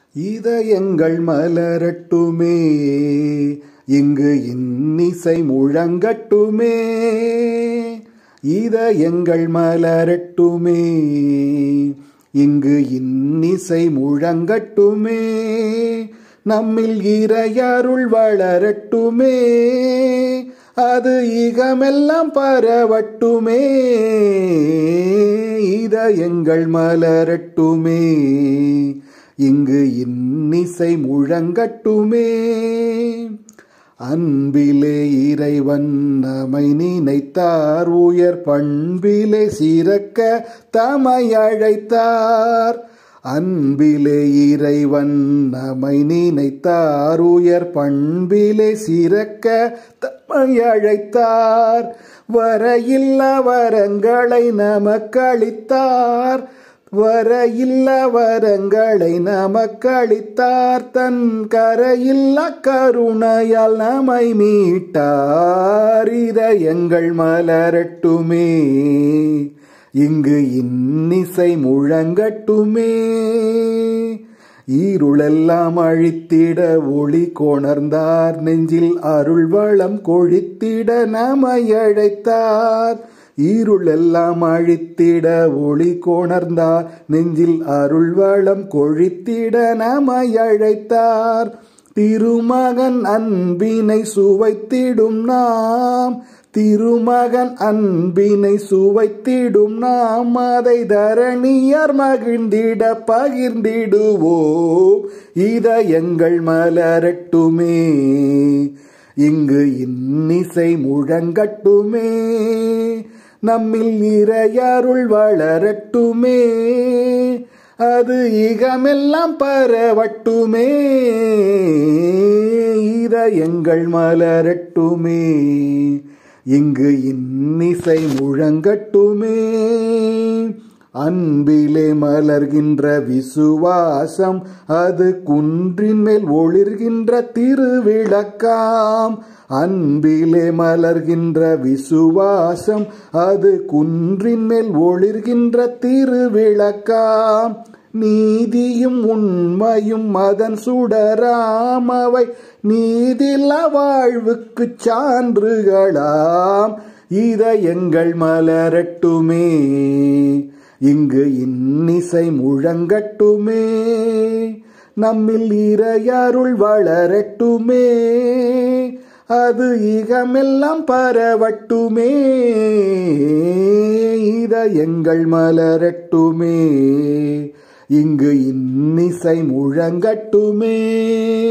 இதயங்கள் மலரட்டுமே இங்கு இன்னிசை முழங்கட்டுமே இதயங்கள் மலரட்டுமே இங்கு இன்னிசை முழங்கட்டுமே நம்மில் இறையருள் வளரட்டுமே அது இகமெல்லாம் பரவட்டுமே இதயங்கள் மலரட்டுமே இங்கு இன்னிசை முழங்கட்டுமே அன்பிலே இறைவன் நம்மை நினைத்தார் உயர் பண்பிலே சிறக்க தமை அழைத்தார் அன்பிலே இறைவன் நம்மை நினைத்தார் உயர் பண்பிலே சிறக்க தம்மை அழைத்தார் வரையில்ல வரங்களை நமக்களித்தார் வரையில்ல வரங்களை நமக்களித்தார் தன் கரையில்ல கருணையால் நம்மை மீட்டார் இதயங்கள் மலரட்டுமே இங்கு இன்னிசை முழங்கட்டுமே ஈருளெல்லாம் அழித்திட ஒளி கொணர்ந்தார் நெஞ்சில் அருள் வளம் கொழித்திட நம்மை அழைத்தார் ஈருளெல்லாம் அழித்திட ஒளி கொணர்ந்தார் நெஞ்சில் அருள் வளம் கொழித்திட நம்மை அழைத்தார் திருமகன் அன்பினை சுவைத்திடும் நாம் திருமகன் அன்பினை சுவைத்திடும் நாம் அதை தரணியர் மகிழ்ந்திட பகிர்ந்திடுவோம் இதயங்கள் மலரட்டுமே இங்கு இன்னிசை முழங்கட்டுமே நம்மில் இறையருள் வளரட்டுமே அது இகமெல்லாம் பரவட்டுமே இதயங்கள் மலரட்டுமே இங்கு இன்னிசை முழங்கட்டுமே அன்பிலே மலர்கின்ற விசுவாசம் அது குன்றின் மேல் ஒளிர்கின்ற திருவிளக்காம் அன்பிலே மலர்கின்ற விசுவாசம் அது குன்றின் மேல் ஒளிர்கின்ற திருவிளக்காம் நீதியும் உண்மையும் அதன் சுடராம் அவை நீதில வாழ்வுக்கு சான்றுகளாம் இதயங்கள் மலரட்டுமே இங்கு இன்னிசை முழங்கட்டுமே நம்மில் இறையருள் வளரட்டுமே அது இகமெல்லாம் பரவட்டுமே இதயங்கள் மலரட்டுமே இங்கு இன்னிசை முழங்கட்டுமே